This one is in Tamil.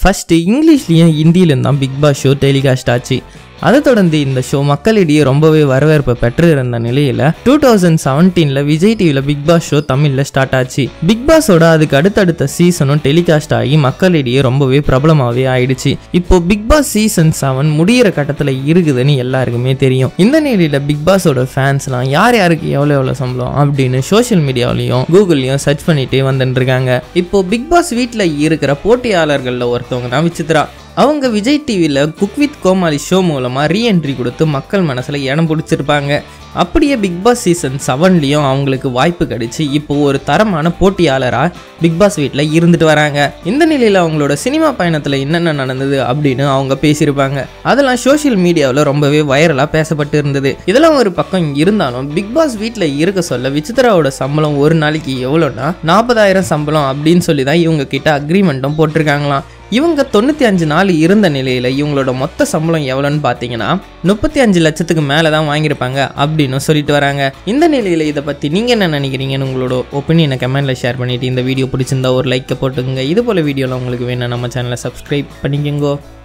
ஃபஸ்ட்டு இங்கிலீஷ்லேயும் ஹிந்தியிலும் தான் பிக் பாஸ் ஷோ டெலிகாஸ்ட் ஆச்சு அதை தொடர்ந்து இந்த ஷோ மக்களிடையே ரொம்பவே வரவேற்பை பெற்று இருந்த நிலையில் டூ தௌசண்ட் செவன்டீனில் விஜய் டிவியில் பிக் பாஸ் ஷோ தமிழில் ஸ்டார்ட் ஆச்சு பிக் பாஸோட அதுக்கு அடுத்தடுத்த சீசனும் டெலிகாஸ்ட் ஆகி மக்களிடையே ரொம்பவே பிரபலமாகவே ஆயிடுச்சு இப்போ பிக் பாஸ் சீசன் செவன் முடியிற கட்டத்தில் இருக்குதுன்னு எல்லாருக்குமே தெரியும் இந்த நிலையில் பிக் பாஸோட ஃபேன்ஸ்லாம் யார் யாருக்கு எவ்வளோ எவ்வளோ சம்பளம் அப்படின்னு சோஷியல் மீடியாவிலையும் கூகுள்லையும் சர்ச் பண்ணிட்டே வந்துட்டு இருக்காங்க இப்போ பிக் பாஸ் வீட்டில் இருக்கிற போட்டியாளர்களில் ஒருத்தவங்க தான் விசித்ரா அவங்க விஜய் டிவியில் குக் வித் கோமாளி ஷோ மூலமாக ரீஎன்ட்ரி கொடுத்து மக்கள் மனசில் இடம் பிடிச்சிருப்பாங்க அப்படியே பிக் பாஸ் சீசன் செவன்லேயும் அவங்களுக்கு வாய்ப்பு கிடைச்சி இப்போ ஒரு தரமான போட்டியாளராக பிக் பாஸ் வீட்டில் இருந்துட்டு வராங்க இந்த நிலையில் அவங்களோட சினிமா பயணத்தில் என்னென்ன நடந்தது அப்படின்னு அவங்க பேசியிருப்பாங்க அதெல்லாம் சோஷியல் மீடியாவில் ரொம்பவே வைரலாக பேசப்பட்டு இருந்தது இதெல்லாம் ஒரு பக்கம் இருந்தாலும் பிக் பாஸ் வீட்டில் இருக்க சொல்ல விசித்ராவோட சம்பளம் ஒரு நாளைக்கு எவ்வளோன்னா நாற்பதாயிரம் சம்பளம் அப்படின்னு சொல்லி தான் இவங்க கிட்ட அக்ரிமெண்ட்டும் போட்டிருக்காங்களாம் இவங்க தொண்ணூற்றி அஞ்சு நாள் இருந்த நிலையில் இவங்களோட மொத்த சம்பளம் எவ்வளோன்னு பார்த்தீங்கன்னா முப்பத்தி அஞ்சு லட்சத்துக்கு மேலே தான் வாங்கியிருப்பாங்க அப்படின்னு சொல்லிட்டு வராங்க இந்த நிலையில் இதை பற்றி நீங்கள் என்ன நினைக்கிறீங்கன்னு உங்களோட ஒப்பீனியனை கமெண்ட்டில் ஷேர் பண்ணிவிட்டு இந்த வீடியோ பிடிச்சிருந்தா ஒரு லைக்கை போட்டுக்கோங்க இது போல் வீடியோலாம் உங்களுக்கு வேணும் நம்ம சேனலை சப்ஸ்கிரைப் பண்ணிக்கோங்க